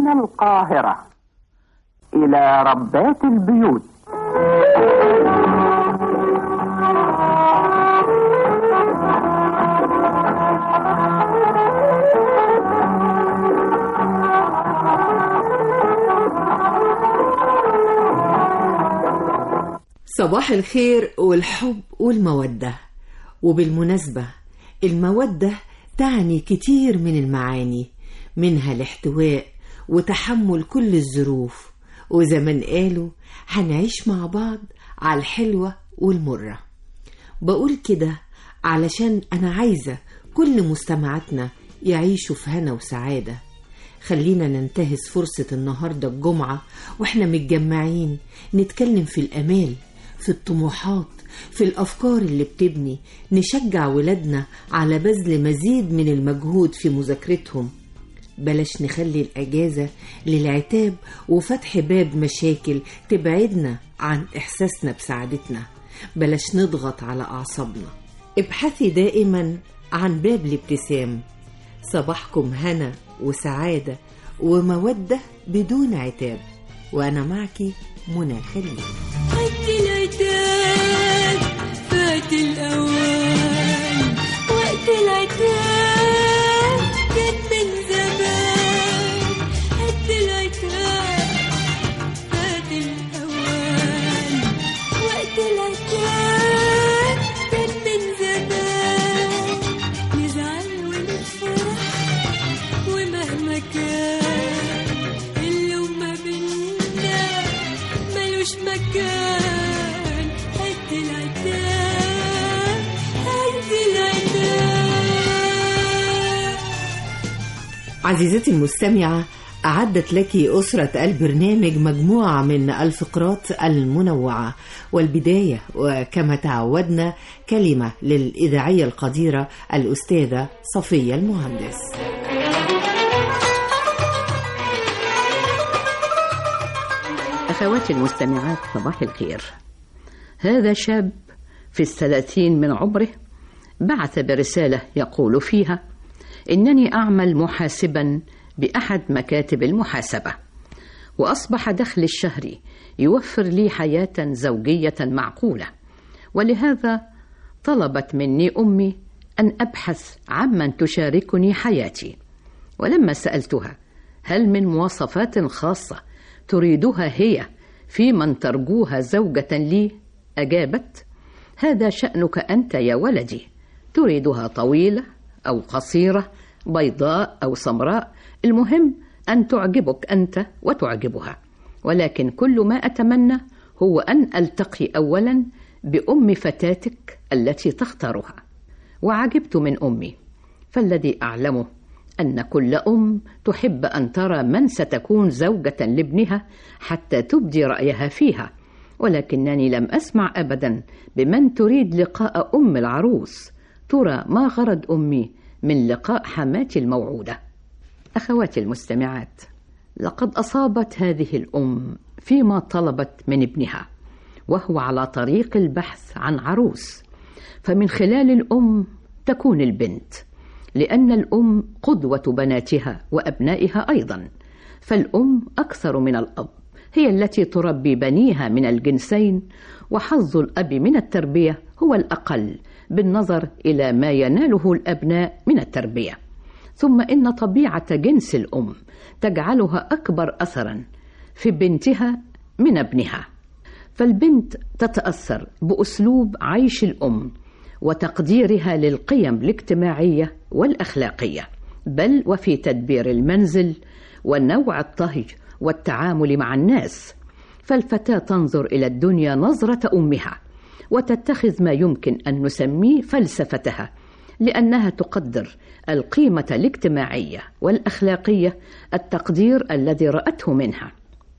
من القاهرة إلى ربات البيوت صباح الخير والحب والمودة وبالمناسبة المودة تعني كتير من المعاني منها الاحتواء وتحمل كل الظروف وزي ما قالوا هنعيش مع بعض على الحلوة والمرة بقول كده علشان أنا عايزة كل مستمعاتنا يعيشوا في هنا وسعادة خلينا ننتهز فرصة النهاردة الجمعة وإحنا متجمعين نتكلم في الأمال في الطموحات في الأفكار اللي بتبني نشجع ولادنا على بذل مزيد من المجهود في مذاكرتهم بلاش نخلي الأجازة للعتاب وفتح باب مشاكل تبعدنا عن إحساسنا بسعادتنا بلاش نضغط على أعصابنا ابحثي دائما عن باب الابتسام صباحكم هنا وسعادة ومودة بدون عتاب وأنا معك منى خليل قد العتاب فات الأوان وقت العتاب كان من زمان قد العتاب فات الأوان وقت العتاب كان من زمان نزعل ونفرح ومهما كان اللوم ما بينا ملوش مكان قد العتاب قد العتاب عزيزتي المستمعة أعدت لك أسرة البرنامج مجموعة من الفقرات المنوعة والبداية وكما تعودنا كلمة للإذاعية القديرة الأستاذة صفية المهندس أخواتي المستمعات صباح الخير هذا شاب في الثلاثين من عمره بعث برسالة يقول فيها إنني أعمل محاسبا بأحد مكاتب المحاسبة وأصبح دخلي الشهري يوفر لي حياة زوجية معقولة ولهذا طلبت مني أمي أن أبحث عمن تشاركني حياتي ولما سألتها هل من مواصفات خاصة تريدها هي في من ترجوها زوجة لي أجابت هذا شأنك أنت يا ولدي تريدها طويلة أو قصيرة بيضاء أو سمراء المهم أن تعجبك أنت وتعجبها ولكن كل ما أتمنى هو أن ألتقي أولا بأم فتاتك التي تختارها وعجبت من أمي فالذي أعلمه أن كل أم تحب أن ترى من ستكون زوجة لابنها حتى تبدي رأيها فيها ولكنني لم أسمع أبدا بمن تريد لقاء أم العروس ترى ما غرض أمي من لقاء حماتي الموعودة أخواتي المستمعات لقد أصابت هذه الأم فيما طلبت من ابنها وهو على طريق البحث عن عروس فمن خلال الأم تكون البنت لأن الأم قدوة بناتها وأبنائها أيضا فالأم أكثر من الأب هي التي تربي بنيها من الجنسين وحظ الأب من التربية هو الأقل بالنظر إلى ما يناله الأبناء من التربية ثم إن طبيعة جنس الأم تجعلها أكبر أثرا في بنتها من ابنها فالبنت تتأثر بأسلوب عيش الأم وتقديرها للقيم الاجتماعية والأخلاقية بل وفي تدبير المنزل ونوع الطهي والتعامل مع الناس فالفتاة تنظر إلى الدنيا نظرة أمها وتتخذ ما يمكن أن نسميه فلسفتها لأنها تقدر القيمة الاجتماعية والأخلاقية التقدير الذي رأته منها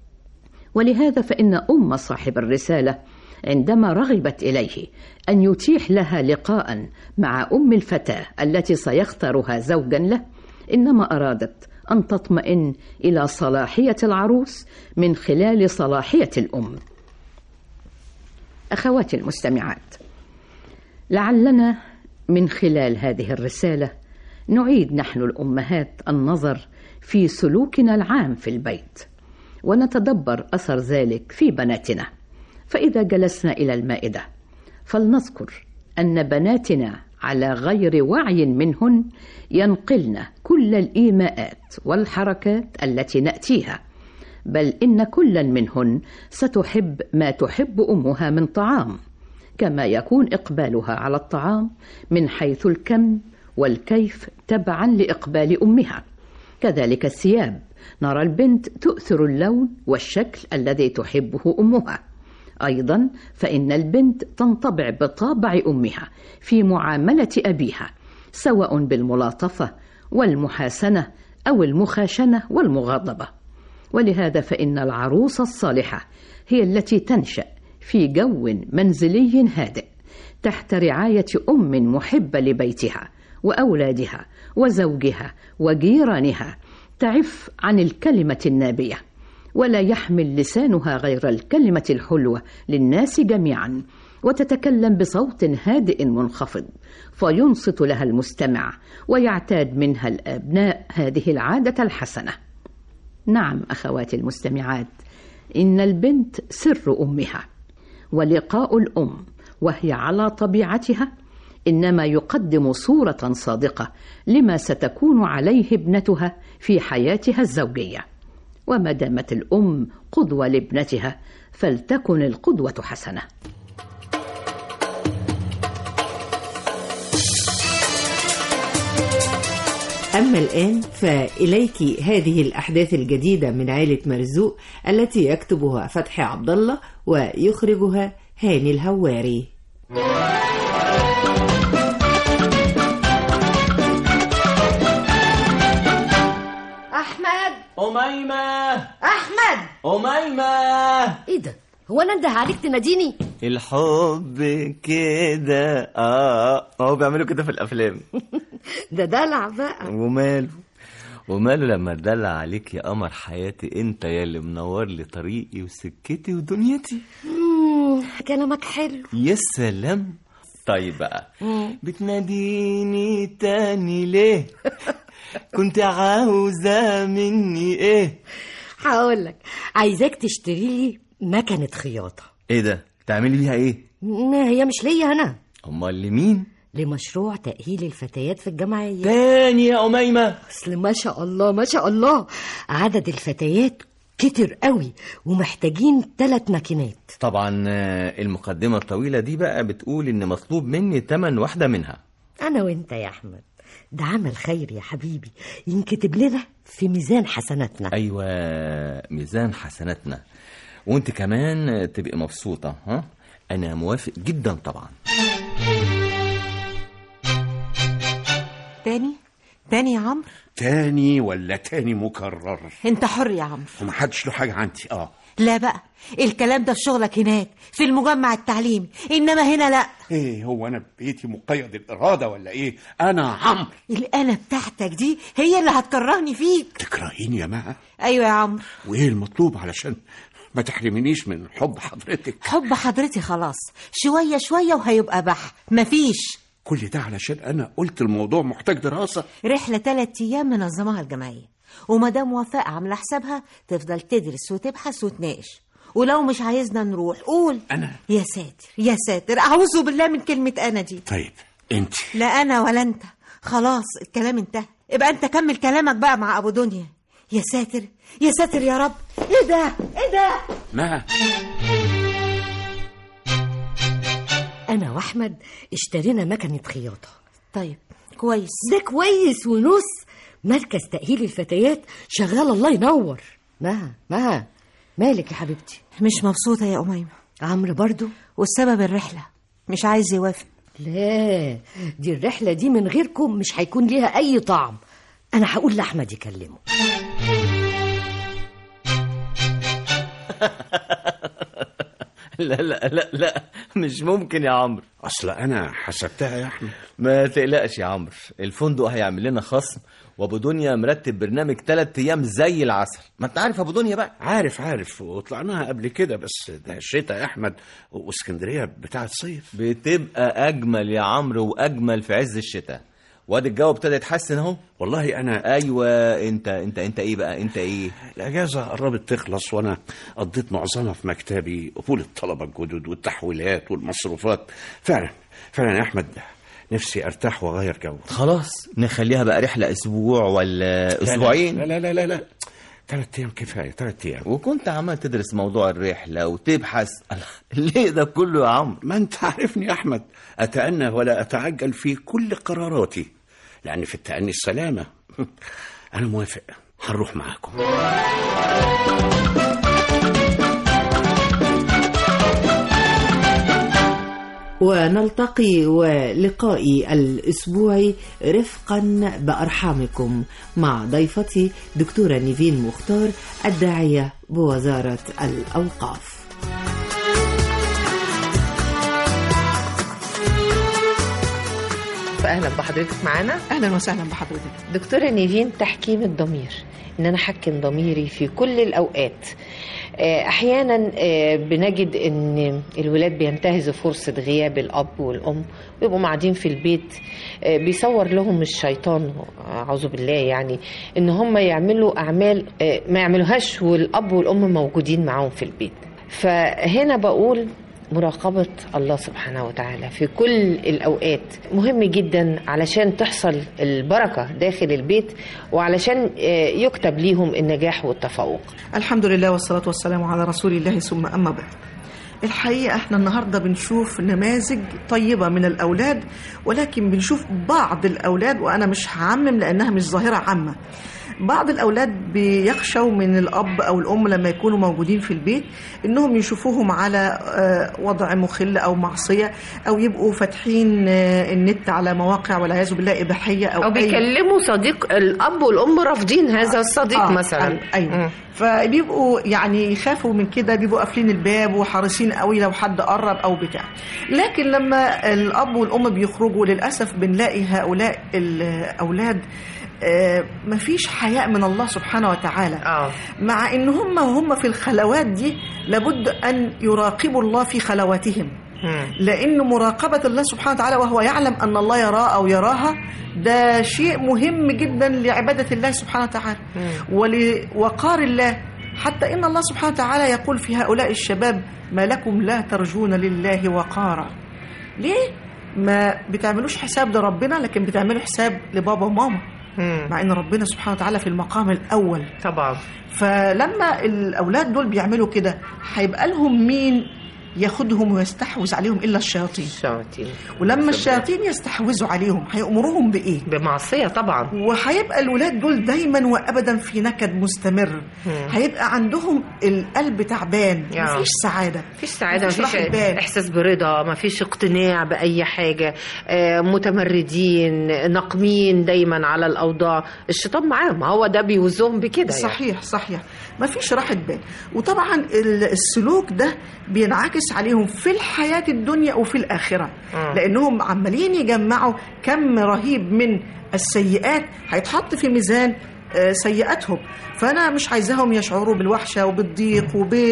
ولهذا فإن أم صاحب الرسالة عندما رغبت إليه أن يتيح لها لقاء مع أم الفتاة التي سيختارها زوجا له إنما أرادت أن تطمئن إلى صلاحية العروس من خلال صلاحية الأم أخواتي المستمعات لعلنا من خلال هذه الرسالة نعيد نحن الأمهات النظر في سلوكنا العام في البيت ونتدبر اثر ذلك في بناتنا فاذا جلسنا الى المائده فلنذكر ان بناتنا على غير وعي منهن ينقلن كل الايماءات والحركات التي ناتيها بل ان كلا منهن ستحب ما تحب امها من طعام كما يكون اقبالها على الطعام من حيث الكم والكيف تبعا لاقبال امها كذلك الثياب نرى البنت تؤثر اللون والشكل الذي تحبه امها ايضا فان البنت تنطبع بطابع امها في معامله ابيها سواء بالملاطفه والمحاسنه او المخاشنه والمغاضبه ولهذا فان العروس الصالحه هي التي تنشا في جو منزلي هادئ تحت رعايه ام محبه لبيتها واولادها وزوجها وجيرانها تعف عن الكلمه النابيه ولا يحمل لسانها غير الكلمه الحلوه للناس جميعا وتتكلم بصوت هادئ منخفض فينصت لها المستمع ويعتاد منها الابناء هذه العاده الحسنه نعم اخواتي المستمعات ان البنت سر امها ولقاء الام وهي على طبيعتها انما يقدم صوره صادقه لما ستكون عليه ابنتها في حياتها الزوجيه وما دامت الام قدوه لابنتها فلتكن القدوه حسنه أما الآن فإليك هذه الأحداث الجديدة من عائلة مرزوق التي يكتبها فتحي عبد الله ويخرجها هاني الهواري احمد أميمة احمد أميمة ايه ده هو انا انده عليك تناديني الحب كده اه هو بيعملوا كده في الافلام ده دلع بقى وماله وماله لما اتدلع عليك يا قمر حياتي انت يا اللي منور لي طريقي وسكتي ودنيتي مم، كلامك حلو يا سلام طيب بقى بتناديني تاني ليه كنت عاوزة مني ايه هقول لك عايزاك تشتري لي مكنه خياطه ايه ده تعملي بيها ايه ما هي مش ليا انا امال لمين لمشروع تأهيل الفتيات في الجمعية تاني يا أميمة أصل ما شاء الله ما شاء الله عدد الفتيات كتر قوي ومحتاجين ثلاث ماكينات طبعا آه، المقدمة الطويلة دي بقى بتقول إن مطلوب مني تمن واحدة منها أنا وأنت يا أحمد ده عمل خير يا حبيبي ينكتب لنا في ميزان حسناتنا أيوة ميزان حسناتنا وانت كمان تبقي مبسوطة ها أنا موافق جدا طبعا تاني تاني يا عمرو تاني ولا تاني مكرر انت حر يا عمرو ومحدش له حاجة عندي اه لا بقى الكلام ده في شغلك هناك في المجمع التعليمي انما هنا لا ايه هو انا بيتي مقيد الإرادة ولا ايه انا عمرو الآلة بتاعتك دي هي اللي هتكرهني فيك تكرهيني يا مها ايوه يا عمرو وايه المطلوب علشان ما تحرمنيش من حب حضرتك حب حضرتي خلاص شوية شوية وهيبقى بح مفيش كل ده علشان انا قلت الموضوع محتاج دراسة رحلة تلات أيام منظمها الجمعية ومدام وفاء عاملة حسابها تفضل تدرس وتبحث وتناقش ولو مش عايزنا نروح قول أنا؟ يا ساتر يا ساتر أعوذ بالله من كلمة أنا دي طيب انت لا أنا ولا أنت خلاص الكلام انتهى ابقى أنت كمل كلامك بقى مع أبو دنيا يا ساتر يا ساتر يا رب إيه ده إيه ده ما أنا وأحمد اشترينا مكنة خياطة طيب كويس ده كويس ونص مركز تأهيل الفتيات شغال الله ينور ما ما مالك يا حبيبتي مش مبسوطة يا أميمة عمرو برضو والسبب الرحلة مش عايز يوافق لا دي الرحلة دي من غيركم مش هيكون ليها أي طعم أنا هقول لأحمد يكلمه لا لا لا لا مش ممكن يا عمرو اصل انا حسبتها يا احمد ما تقلقش يا عمرو الفندق هيعمل لنا خصم وابو دنيا مرتب برنامج تلات ايام زي العسل ما انت عارف ابو دنيا بقى عارف عارف وطلعناها قبل كده بس ده الشتاء يا احمد واسكندريه بتاعت صيف بتبقى اجمل يا عمرو واجمل في عز الشتاء وادي الجو ابتدى يتحسن اهو والله انا ايوه انت انت انت ايه بقى انت ايه الاجازه قربت تخلص وانا قضيت معظمها في مكتبي قبول الطلبه الجدد والتحويلات والمصروفات فعلا فعلا يا احمد نفسي ارتاح واغير جو خلاص نخليها بقى رحله اسبوع ولا اسبوعين لا لا لا لا, لا. ثلاث ايام كفايه ثلاث ايام وكنت عمال تدرس موضوع الرحله وتبحث ليه ده كله يا عمرو ما انت عارفني يا احمد اتأنى ولا اتعجل في كل قراراتي لان في التأني السلامه انا موافق هنروح معاكم ونلتقي ولقائي الأسبوعي رفقا بأرحامكم مع ضيفتي دكتورة نيفين مختار الداعية بوزارة الأوقاف اهلا بحضرتك معانا اهلا وسهلا بحضرتك دكتوره نيفين تحكيم الضمير ان انا احكم ضميري في كل الاوقات آه، احيانا آه، بنجد ان الولاد بينتهزوا فرصه غياب الاب والام ويبقوا قاعدين في البيت آه، بيصور لهم الشيطان اعوذ بالله يعني ان هم يعملوا اعمال آه، ما يعملوهاش والاب والام موجودين معاهم في البيت فهنا بقول مراقبة الله سبحانه وتعالى في كل الأوقات مهم جدا علشان تحصل البركة داخل البيت وعلشان آه، يكتب ليهم النجاح والتفوق الحمد لله والصلاة والسلام على رسول الله ثم أما بعد الحقيقة احنا النهاردة بنشوف نماذج طيبة من الأولاد ولكن بنشوف بعض الأولاد وأنا مش هعمم لأنها مش ظاهرة عامة بعض الأولاد بيخشوا من الأب أو الأم لما يكونوا موجودين في البيت إنهم يشوفوهم على آه، وضع مخل أو معصية أو يبقوا فاتحين آه، النت على مواقع والعياذ بالله إباحية أو, أو أي- بيكلموا صديق الأب والأم رافضين هذا الصديق آه، مثلا أيوة, أيوة. فبيبقوا يعني يخافوا من كده بيبقوا قافلين الباب وحريصين قوي لو حد قرب او بتاع لكن لما الاب والام بيخرجوا للاسف بنلاقي هؤلاء الاولاد آه، مفيش حياء من الله سبحانه وتعالى آه. مع ان هم وهم في الخلوات دي لابد ان يراقبوا الله في خلواتهم لأن مراقبة الله سبحانه وتعالى وهو يعلم أن الله يراه أو يراها ده شيء مهم جدا لعبادة الله سبحانه وتعالى ولوقار الله حتى إن الله سبحانه وتعالى يقول في هؤلاء الشباب ما لكم لا ترجون لله وقارا ليه؟ ما بتعملوش حساب لربنا لكن بتعملوا حساب لبابا وماما مع ان ربنا سبحانه وتعالى في المقام الاول طبعا فلما الاولاد دول بيعملوا كده هيبقى لهم مين ياخدهم ويستحوذ عليهم الا الشياطين الشياطين ولما الشياطين يستحوذوا عليهم هيأمروهم بايه بمعصية طبعا وهيبقى الولاد دول دايما وابدا في نكد مستمر هيبقى عندهم القلب تعبان يا. مفيش سعاده مفيش سعادة مفيش مفيش راحة بال. إحساس برضا مفيش اقتناع بأي حاجة آه، متمردين ناقمين دايما على الأوضاع الشيطان معاهم هو ده بيوزهم بكده يعني. صحيح صحيح ما فيش راحة بال وطبعا ال- السلوك ده بينعكس عليهم في الحياة الدنيا وفي الآخرة مم. لأنهم عمالين يجمعوا كم رهيب من السيئات هيتحط في ميزان آه، سيئاتهم فأنا مش عايزاهم يشعروا بالوحشة وبالضيق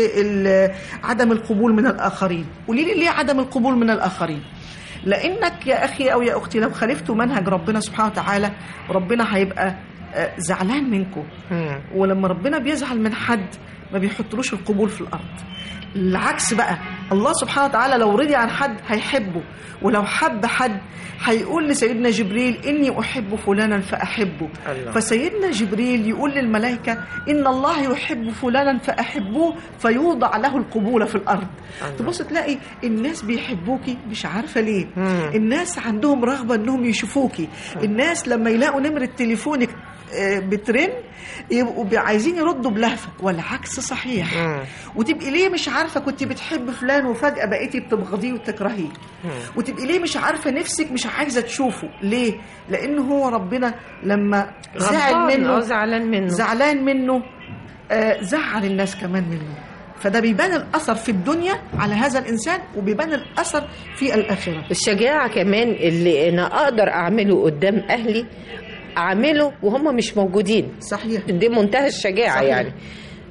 وبعدم القبول من الآخرين قولي لي ليه عدم القبول من الآخرين لأنك يا أخي أو يا أختي لو خالفتوا منهج ربنا سبحانه وتعالى ربنا هيبقى آه، زعلان منكم مم. ولما ربنا بيزعل من حد ما بيحطلوش القبول في الارض العكس بقى الله سبحانه وتعالى لو رضي عن حد هيحبه ولو حب حد هيقول لسيدنا جبريل اني احب فلانا فاحبه الله. فسيدنا جبريل يقول للملائكه ان الله يحب فلانا فاحبوه فيوضع له القبول في الارض الله. تبص تلاقي الناس بيحبوكي مش عارفه ليه مم. الناس عندهم رغبه انهم يشوفوكي الناس لما يلاقوا نمره تليفونك آه، بترن يبقوا بي- عايزين يردوا بلهفه والعكس صحيح مم. وتبقي ليه مش عارفه كنت بتحب فلان وفجاه بقيتي بتبغضيه وتكرهيه وتبقي ليه مش عارفه نفسك مش عايزه تشوفه ليه لان هو ربنا لما زعل غضبان أو منه زعلان منه زعلان منه آه، زعل الناس كمان منه فده بيبان الاثر في الدنيا على هذا الانسان وبيبان الاثر في الاخره الشجاعة كمان اللي أنا أقدر أعمله قدام أهلي أعمله وهم مش موجودين صحيح دي منتهى الشجاعة صحيح. يعني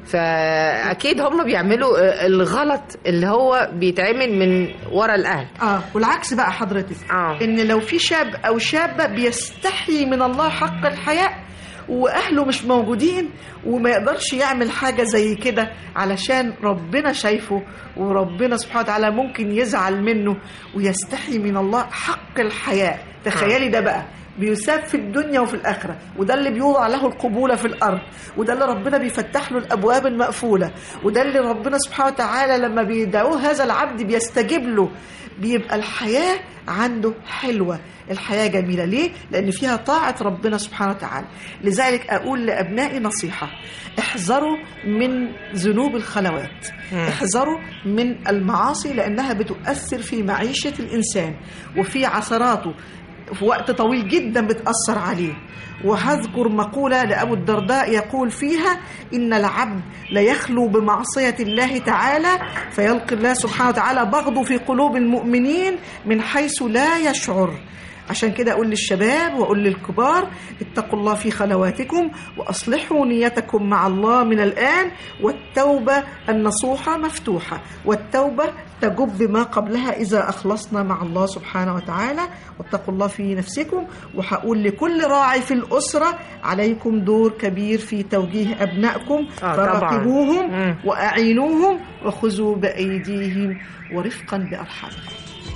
فاكيد هم بيعملوا آه، الغلط اللي هو بيتعمل من ورا الاهل اه والعكس بقى حضرتك آه. ان لو في شاب او شابه بيستحي من الله حق الحياء واهله مش موجودين وما يقدرش يعمل حاجه زي كده علشان ربنا شايفه وربنا سبحانه وتعالى ممكن يزعل منه ويستحي من الله حق الحياء تخيلي ده بقى بيساب في الدنيا وفي الآخرة وده اللي بيوضع له القبولة في الأرض وده اللي ربنا بيفتح له الأبواب المقفولة وده اللي ربنا سبحانه وتعالى لما بيدعوه هذا العبد بيستجيب له بيبقى الحياة عنده حلوة الحياة جميلة ليه؟ لأن فيها طاعة ربنا سبحانه وتعالى لذلك أقول لأبنائي نصيحة احذروا من ذنوب الخلوات احذروا من المعاصي لأنها بتؤثر في معيشة الإنسان وفي عثراته في وقت طويل جدا بتأثر عليه وهذكر مقولة لأبو الدرداء يقول فيها إن العبد ليخلو بمعصية الله تعالى فيلقي الله سبحانه وتعالى بغضه في قلوب المؤمنين من حيث لا يشعر عشان كده أقول للشباب وأقول للكبار اتقوا الله في خلواتكم وأصلحوا نيتكم مع الله من الآن والتوبة النصوحة مفتوحة والتوبة تجب ما قبلها إذا أخلصنا مع الله سبحانه وتعالى واتقوا الله في نفسكم وهقول لكل راعي في الأسرة عليكم دور كبير في توجيه أبنائكم آه، طبعاً. فراقبوهم مم. وأعينوهم وخذوا بأيديهم ورفقا بأرحامكم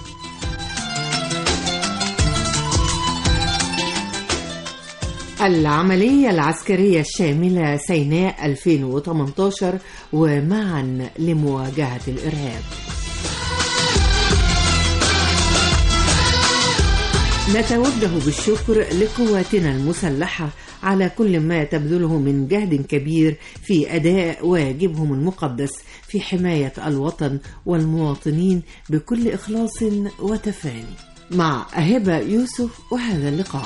العملية العسكرية الشاملة سيناء 2018 ومعا لمواجهة الإرهاب نتوجه بالشكر لقواتنا المسلحة على كل ما تبذله من جهد كبير في أداء واجبهم المقدس في حماية الوطن والمواطنين بكل إخلاص وتفاني مع هبة يوسف وهذا اللقاء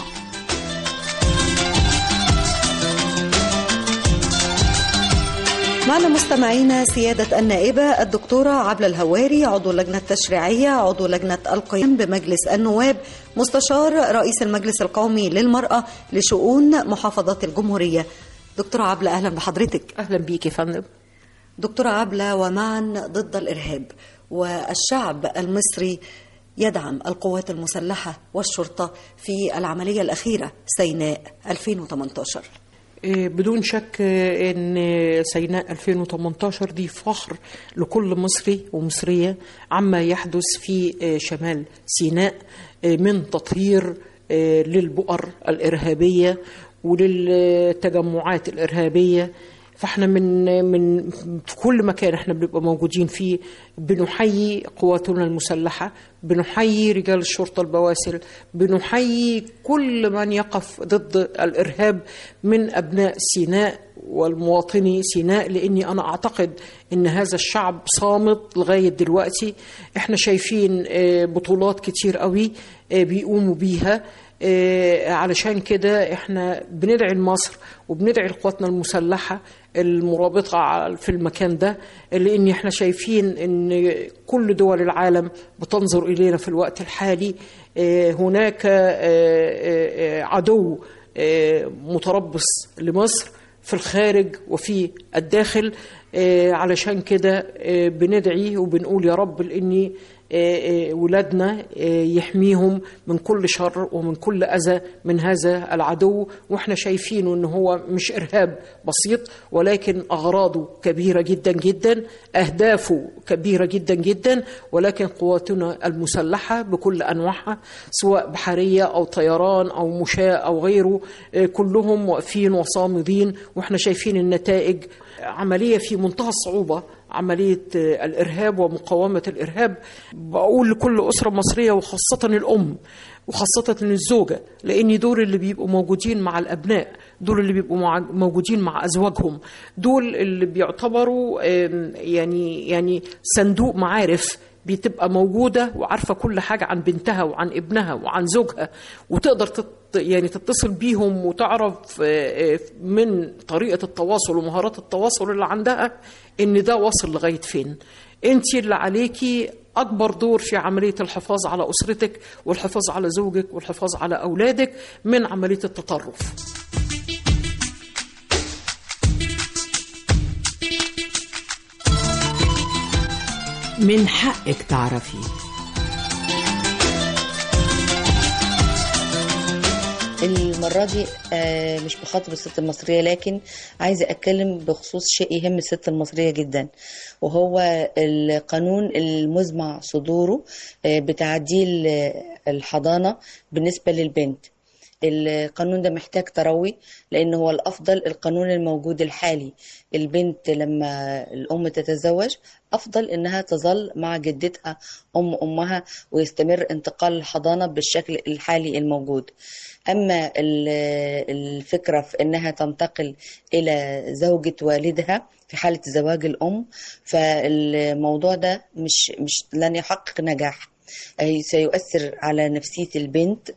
معنا مستمعينا سيادة النائبة الدكتورة عبلة الهواري عضو اللجنة التشريعية عضو لجنة القيام بمجلس النواب مستشار رئيس المجلس القومي للمرأة لشؤون محافظات الجمهورية دكتورة عبلة أهلا بحضرتك اهلا بيك يا فندم دكتورة عبلة ومعا ضد الإرهاب والشعب المصري يدعم القوات المسلحة والشرطة في العملية الأخيرة سيناء 2018 إيه، بدون شك إيه، ان سيناء 2018 دي فخر لكل مصري ومصريه عما يحدث في إيه، شمال سيناء إيه، من تطهير إيه، للبؤر الارهابيه وللتجمعات الارهابيه فاحنا من من في كل مكان احنا بنبقى موجودين فيه بنحيي قواتنا المسلحه بنحيي رجال الشرطه البواسل بنحيي كل من يقف ضد الارهاب من ابناء سيناء والمواطني سيناء لاني انا اعتقد ان هذا الشعب صامت لغايه دلوقتي احنا شايفين آه، بطولات كتير قوي آه، بيقوموا بيها آه، علشان كده احنا بندعي لمصر وبندعي لقواتنا المسلحه المرابطه ع- في المكان ده لان احنا شايفين ان كل دول العالم بتنظر الينا في الوقت الحالي آه، هناك آه، آه، آه، عدو آه، متربص لمصر في الخارج وفي الداخل آه، علشان كده آه، بندعي وبنقول يا رب لاني آه، آه، ولادنا آه، يحميهم من كل شر ومن كل اذى من هذا العدو واحنا شايفينه ان هو مش ارهاب بسيط ولكن اغراضه كبيره جدا جدا اهدافه كبيره جدا جدا ولكن قواتنا المسلحه بكل انواعها سواء بحريه او طيران او مشاة او غيره آه، كلهم واقفين وصامدين واحنا شايفين النتائج عمليه في منتهى الصعوبه عمليه آه، الارهاب ومقاومه الارهاب بقول لكل اسره مصريه وخاصه الام وخاصة الزوجة لأن دول اللي بيبقوا موجودين مع الأبناء دول اللي بيبقوا مع موجودين مع أزواجهم دول اللي بيعتبروا آم، يعني يعني صندوق معارف بتبقى موجودة وعارفة كل حاجة عن بنتها وعن ابنها وعن زوجها وتقدر تت يعني تتصل بيهم وتعرف آه، آه، من طريقة التواصل ومهارات التواصل اللي عندها إن ده واصل لغاية فين انت اللي عليكي اكبر دور في عمليه الحفاظ على اسرتك والحفاظ على زوجك والحفاظ على اولادك من عمليه التطرف من حقك تعرفي المرة دي آه، مش بخاطب الست المصرية لكن عايزة أتكلم بخصوص شيء يهم الست المصرية جدا وهو القانون المزمع صدوره آه، بتعديل آه، الحضانة بالنسبة للبنت القانون ده محتاج تروي لان هو الافضل القانون الموجود الحالي البنت لما الام تتزوج افضل انها تظل مع جدتها ام امها ويستمر انتقال الحضانه بالشكل الحالي الموجود اما ال- الفكره في انها تنتقل الى زوجة والدها في حاله زواج الام فالموضوع ده مش مش لن يحقق نجاح أي سيؤثر على نفسية البنت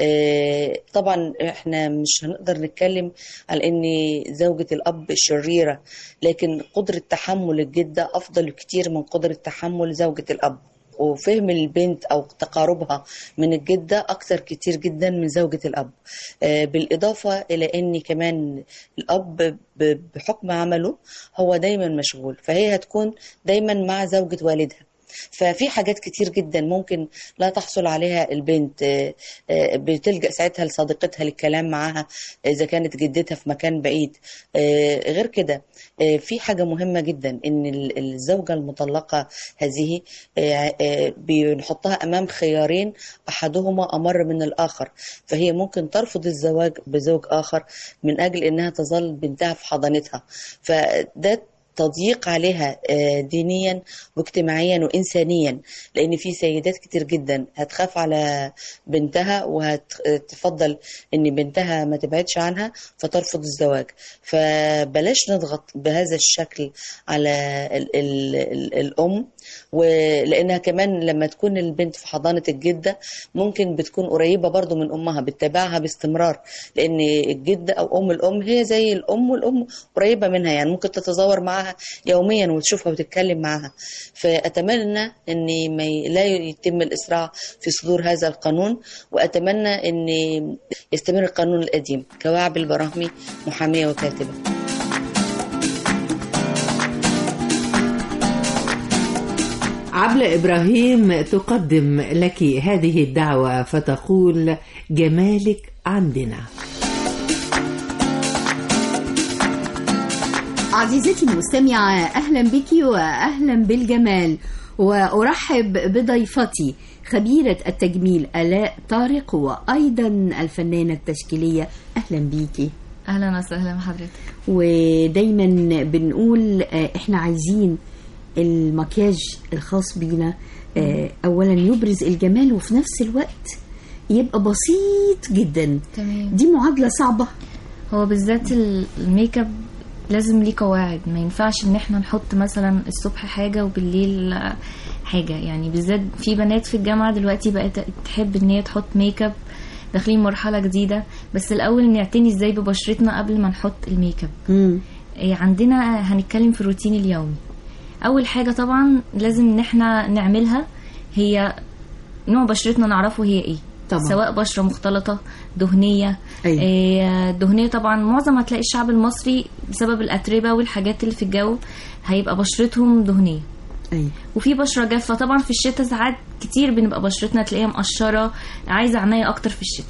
آه، طبعا احنا مش هنقدر نتكلم على ان زوجة الاب شريرة لكن قدرة تحمل الجدة افضل كتير من قدرة تحمل زوجة الاب وفهم البنت او تقاربها من الجده اكثر كتير جدا من زوجه الاب آه، بالاضافه الى ان كمان الاب ب- بحكم عمله هو دايما مشغول فهي هتكون دايما مع زوجه والدها ففي حاجات كتير جدا ممكن لا تحصل عليها البنت آه، آه، بتلجأ ساعتها لصديقتها للكلام معاها إذا كانت جدتها في مكان بعيد آه، غير كده آه، في حاجة مهمة جدا إن ال- الزوجة المطلقة هذه آه، آه، بنحطها أمام خيارين أحدهما أمر من الآخر فهي ممكن ترفض الزواج بزوج آخر من أجل إنها تظل بنتها في حضانتها فده تضييق عليها آه، دينيا واجتماعيا وانسانيا لان في سيدات كتير جدا هتخاف على بنتها وهتفضل ان بنتها ما تبعدش عنها فترفض الزواج فبلاش نضغط بهذا الشكل على ال ال ال الام ولانها كمان لما تكون البنت في حضانه الجده ممكن بتكون قريبه برضو من امها بتتابعها باستمرار لان الجده او ام الام هي زي الام والام قريبه منها يعني ممكن تتزاور معاها يوميا وتشوفها وتتكلم معاها فاتمنى ان ما ي- لا يتم الاسراع في صدور هذا القانون واتمنى ان يستمر القانون القديم كواعب البراهمي محاميه وكاتبه عبلة إبراهيم تقدم لك هذه الدعوة فتقول جمالك عندنا عزيزتي المستمعة أهلا بك وأهلا بالجمال وأرحب بضيفتي خبيرة التجميل آلاء طارق وأيضا الفنانة التشكيلية أهلا بيكي اهلا وسهلا بحضرتك ودايما بنقول آه، احنا عايزين المكياج الخاص بينا آه، اولا يبرز الجمال وفي نفس الوقت يبقى بسيط جدا تمام دي معادلة صعبة هو بالذات ال- الميك اب لازم ليه قواعد ما ينفعش ان احنا نحط مثلا الصبح حاجه وبالليل آه، حاجه يعني بالذات في بنات في الجامعه دلوقتي بقت تحب ان هي تحط ميك اب داخلين مرحله جديده بس الاول نعتني ازاي ببشرتنا قبل ما نحط الميك اب إيه، عندنا هنتكلم في الروتين اليومي اول حاجه طبعا لازم ان احنا نعملها هي نوع بشرتنا نعرفه هي ايه طبعا. سواء بشره مختلطه دهنيه أيوة. إيه دهنيه طبعا معظم هتلاقي الشعب المصري بسبب الاتربه والحاجات اللي في الجو هيبقى بشرتهم دهنيه أيوة. وفي بشره جافه طبعا في الشتاء ساعات كتير بنبقى بشرتنا تلاقيها مقشره عايزه عنايه اكتر في الشتاء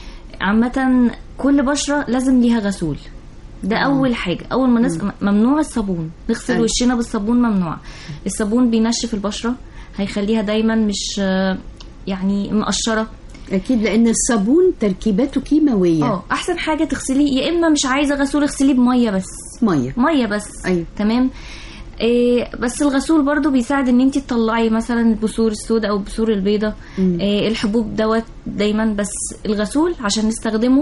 عامه كل بشره لازم ليها غسول ده آه. اول حاجه اول ما نس... ممنوع الصابون نغسل أيوة. وشنا بالصابون ممنوع الصابون بينشف البشره هيخليها دايما مش آه، يعني مقشره اكيد لان الصابون تركيباته كيماويه اه احسن حاجه تغسليه يا اما مش عايزه غسول اغسليه بميه بس ميه ميه بس أيوة. تمام إيه بس الغسول برضو بيساعد ان انت تطلعي مثلا البثور السوداء او البثور البيضاء مم. إيه الحبوب دوت دايما بس الغسول عشان نستخدمه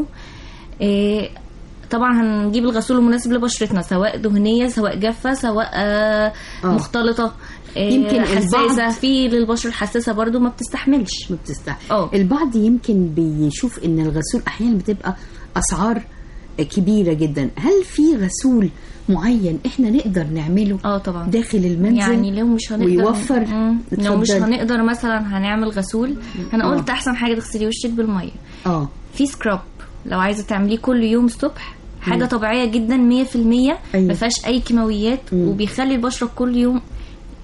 إيه طبعا هنجيب الغسول المناسب لبشرتنا سواء دهنيه سواء جافه سواء آه آه. مختلطه إيه يمكن حساسه البعض- في للبشره الحساسه برضو ما بتستحملش ما بتستحمل اه البعض يمكن بيشوف ان الغسول احيانا بتبقى اسعار كبيره جدا هل في غسول معين احنا نقدر نعمله اه طبعا داخل المنزل يعني لو مش هنقدر ويوفر مم. لو مش اتفضلي. هنقدر مثلا هنعمل غسول انا آه. قلت احسن حاجه تغسلي وشك بالميه اه في سكراب لو عايزه تعمليه كل يوم الصبح حاجه مم. طبيعيه جدا 100% أيوة. ما فيهاش اي كيماويات مم. وبيخلي البشره كل يوم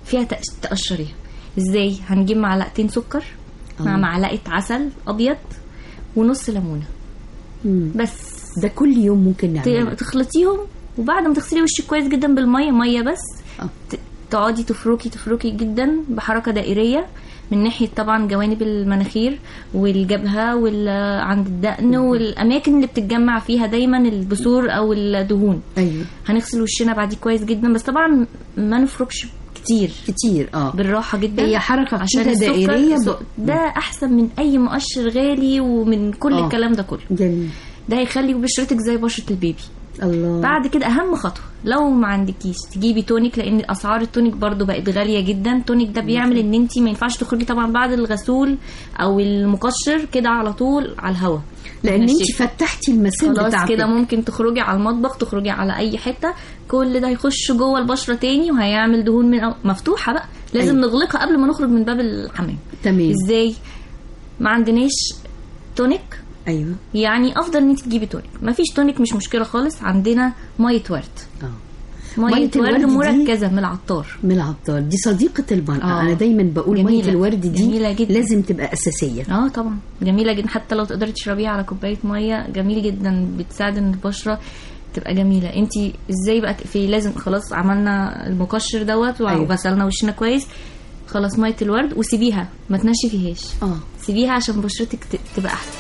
فيها تقش- تقشريها ازاي هنجيب معلقتين سكر مع آه. معلقه عسل ابيض ونص ليمونه مم. بس ده كل يوم ممكن نعمله ت- تخلطيهم وبعد ما تغسلي وشك كويس جدا بالميه ميه بس آه. ت- تقعدي تفركي تفركي جدا بحركه دائريه من ناحيه طبعا جوانب المناخير والجبهه وعند الدقن والاماكن اللي بتتجمع فيها دايما البثور او الدهون ايوه هنغسل وشنا بعديه كويس جدا بس طبعا ما نفركش كتير كتير اه بالراحه جدا هي حركة عشان كده السكر دائرية س- ب- ده احسن من اي مؤشر غالي ومن كل آه. الكلام ده كله جميل ده هيخلي بشرتك زي بشره البيبي الله بعد كده اهم خطوه لو ما عندكيش تجيبي تونيك لان اسعار التونيك برضو بقت غاليه جدا التونيك ده بيعمل ان انت ما ينفعش تخرجي طبعا بعد الغسول او المقشر كده على طول على الهواء لان انت ماشي. فتحتي المسام خلاص بتاعتك كده ممكن تخرجي على المطبخ تخرجي على اي حته كل ده هيخش جوه البشره تاني وهيعمل دهون من أو... مفتوحه بقى لازم أيوة. نغلقها قبل ما نخرج من باب الحمام تمام ازاي ما عندناش تونيك ايوه يعني افضل ان انت تجيبي تونيك ما فيش تونيك مش مشكله خالص عندنا ميه ورد اه ميه, مية ورد الورد دي- مركزه من العطار من العطار دي صديقة المرأة آه. أنا دايما بقول جميلة. مية الورد دي جميلة جدا. لازم تبقى أساسية اه طبعا جميله جدا حتى لو تقدري تشربيها على كوبايه ميه جميل جدا بتساعد ان البشره تبقى جميله انت ازاي بقى تقفلي لازم خلاص عملنا المقشر دوت أيوة. وغسلنا وشنا كويس خلاص ميه الورد وسيبيها ما تنشفيهاش اه سيبيها عشان بشرتك ت- تبقى احسن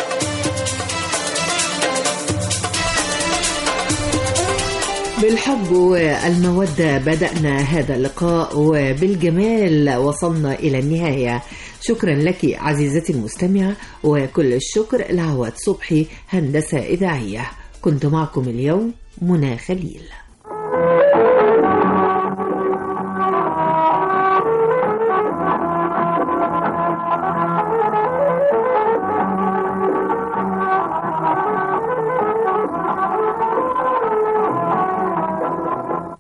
بالحب والمودة بدأنا هذا اللقاء وبالجمال وصلنا إلى النهاية شكرا لك عزيزتي المستمعة وكل الشكر لعواد صبحي هندسة إذاعية كنت معكم اليوم منى خليل